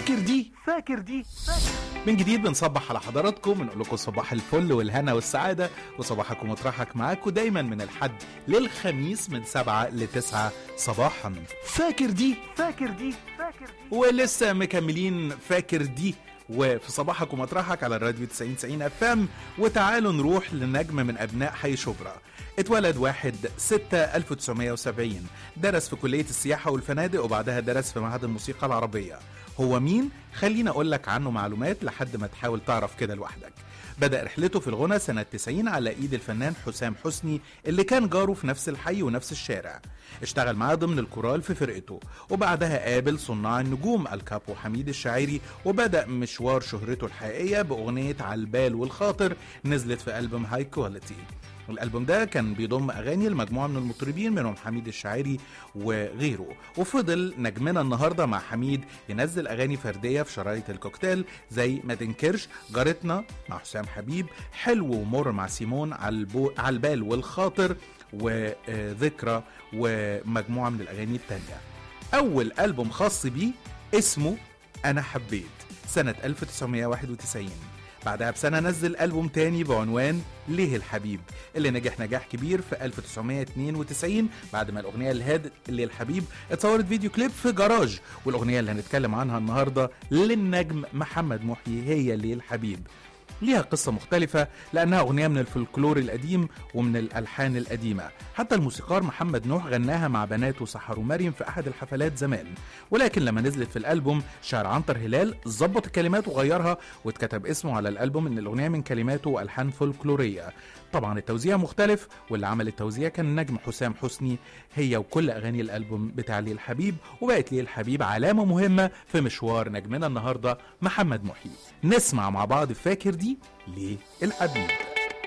فاكر دي فاكر دي من جديد بنصبح على حضراتكم بنقول لكم صباح الفل والهنا والسعادة وصباحكم وطرحك معاكم دايما من الحد للخميس من سبعة لتسعة صباحا فاكر دي فاكر دي فاكر دي ولسه مكملين فاكر دي وفي صباحك ومطرحك على الراديو 90 90 اف ام وتعالوا نروح لنجم من ابناء حي شبرا اتولد واحد 6 1970 درس في كلية السياحة والفنادق وبعدها درس في معهد الموسيقى العربية هو مين؟ خليني أقول لك عنه معلومات لحد ما تحاول تعرف كده لوحدك بدأ رحلته في الغنى سنة 90 على إيد الفنان حسام حسني اللي كان جاره في نفس الحي ونفس الشارع اشتغل معاه ضمن الكورال في فرقته وبعدها قابل صناع النجوم الكابو حميد الشاعري وبدأ مشوار شهرته الحقيقية بأغنية على البال والخاطر نزلت في ألبوم هاي كواليتي الالبوم ده كان بيضم اغاني لمجموعه من المطربين منهم حميد الشاعري وغيره وفضل نجمنا النهارده مع حميد ينزل اغاني فرديه في شرايط الكوكتيل زي ما تنكرش جارتنا مع حسام حبيب حلو ومر مع سيمون على البو... على البال والخاطر وذكرى ومجموعه من الاغاني التانيه اول البوم خاص بيه اسمه انا حبيت سنه 1991 بعدها بسنة نزل ألبوم تاني بعنوان ليه الحبيب اللي نجح نجاح كبير في 1992 بعد ما الأغنية الهاد ليه الحبيب اتصورت فيديو كليب في جراج والأغنية اللي هنتكلم عنها النهاردة للنجم محمد محيي هي ليه الحبيب ليها قصة مختلفة لأنها أغنية من الفولكلور القديم ومن الألحان القديمة حتى الموسيقار محمد نوح غناها مع بناته سحر ومريم في أحد الحفلات زمان ولكن لما نزلت في الألبوم شعر عنتر هلال ظبط الكلمات وغيرها واتكتب اسمه على الألبوم إن الأغنية من كلماته وألحان فولكلورية طبعا التوزيع مختلف واللي عمل التوزيع كان النجم حسام حسني هي وكل أغاني الألبوم بتاع ليه الحبيب وبقت ليه الحبيب علامة مهمة في مشوار نجمنا النهاردة محمد محيي نسمع مع بعض فاكر دي ليه الحبيب